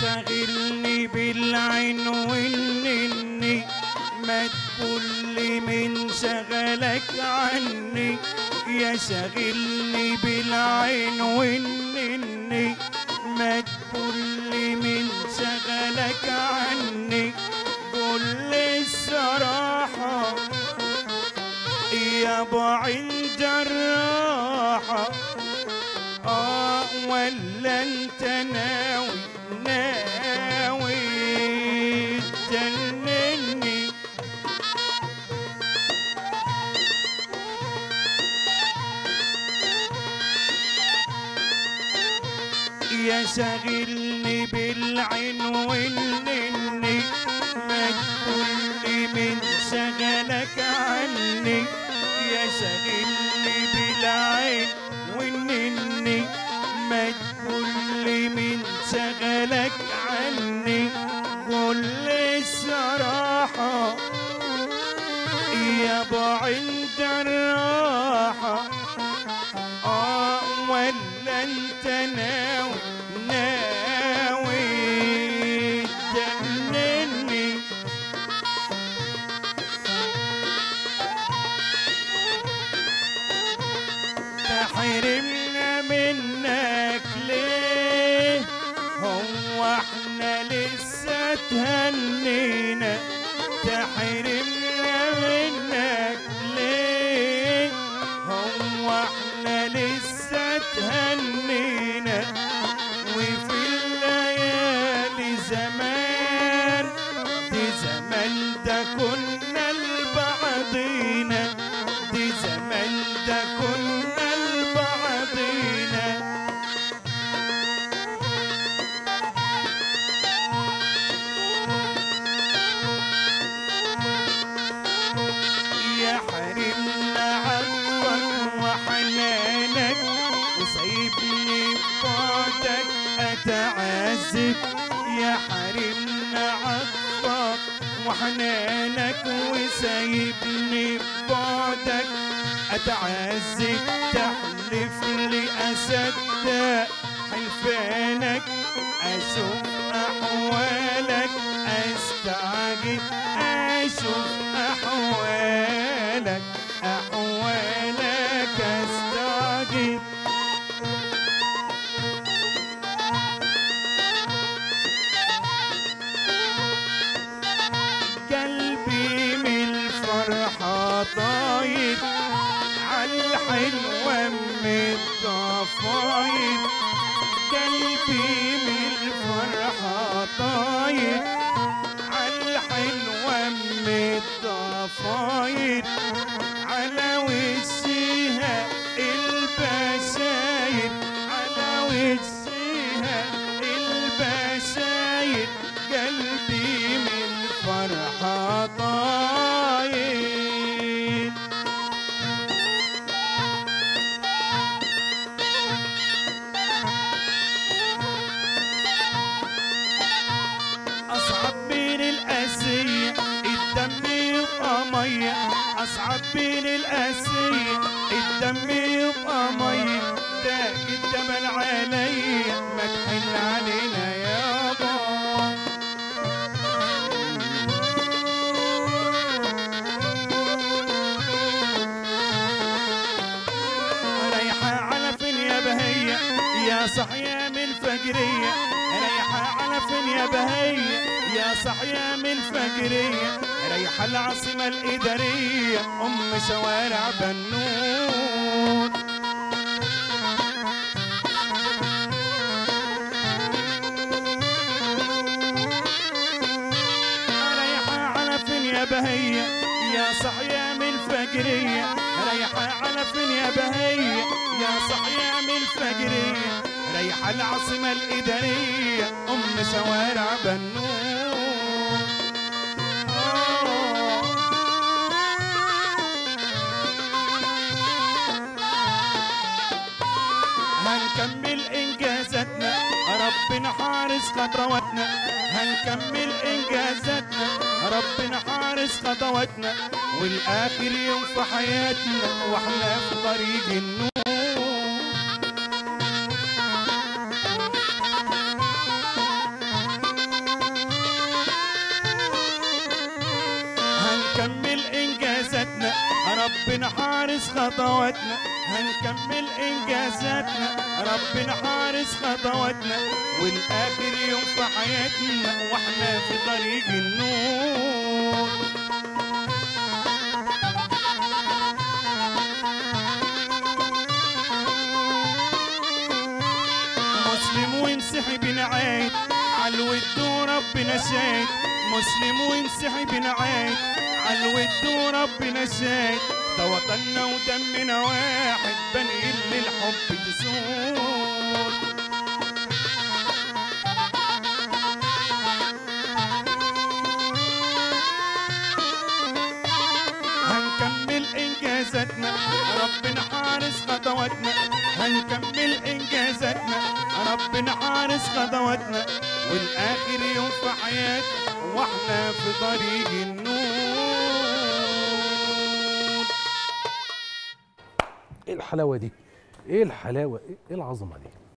شاغلني بالعين والنني ما تقولي من شغلك عني يا شاغلني بالعين والنني ما تقولي من شغلك عني قول لي الصراحة يا بعين جراحة اه ولا انت ناوي ناوي تجنني يا شاغلني بالعين والنني ما تقولي من شغلك عني يا شاغلني بالعين والنني ما تقولي من شغلك عني قول لي الصراحة يا بعين جراحة اه ولا انت ناوي ناوي تجنني تحرمنا منك ليه هو احنا لسه تهنينا تحرمنا منك ليه هو احنا لسه تهنينا وفي الليالي زمان دي زمان ده كنا لبعضينا دي زمان ده كنا لبعضينا يا حرمنا عطفك وحنانك وسايبني ببعدك اتعذب يا حرمنا عطفك وحنانك وسايبني ببعدك اتعذب تحلف لي اصدق حلفانك اشوف احوالك استعجب اشوف احوالك احوالك استعجب قلبي من الفرحة طاير عالحلوة من الضفاير قلبي من الفرحة طاير عالحلوة من الضفاير على وشها البشاير على وشها البشاير قلبي من الفرحة طاير أصعب من الأسية الدم يبقى مية أصعب من الأسية الدم يبقى مية ده الجبل عليا ما تحن علينا يابا رايحة على فين يا بهية يا صحية من الفجرية رايحة على فين يا بهية يا صحية من الفجرية رايحة العاصمة الإدارية أم شوارع بنون رايحة على فين يا بهية يا صحية من الفجرية رايحة على فين يا بهية يا صحية من الفجرية رايحة العاصمة الإدارية أم شوارع بنون آه. هنكمل انجازاتنا ربنا حارس خطواتنا هنكمل انجازاتنا ربنا حارس خطواتنا والاخر يوم في حياتنا واحنا في طريق النور خطواتنا هنكمل انجازاتنا ربنا حارس خطواتنا والاخر يوم في حياتنا واحنا في طريق النور مسلم ومسيحي بنعيد عالود وربنا شاهد مسلم ومسيحي بنعيد عالود وربنا شاهد ده وطننا ودمنا واحد بنقل للحب تسور هنكمل انجازاتنا ربنا حارس خطواتنا هنكمل انجازاتنا ربنا حارس خطواتنا والاخر يوم في حياتنا واحنا في طريق النور ايه الحلاوه دي ايه الحلاوه ايه إيه العظمه دي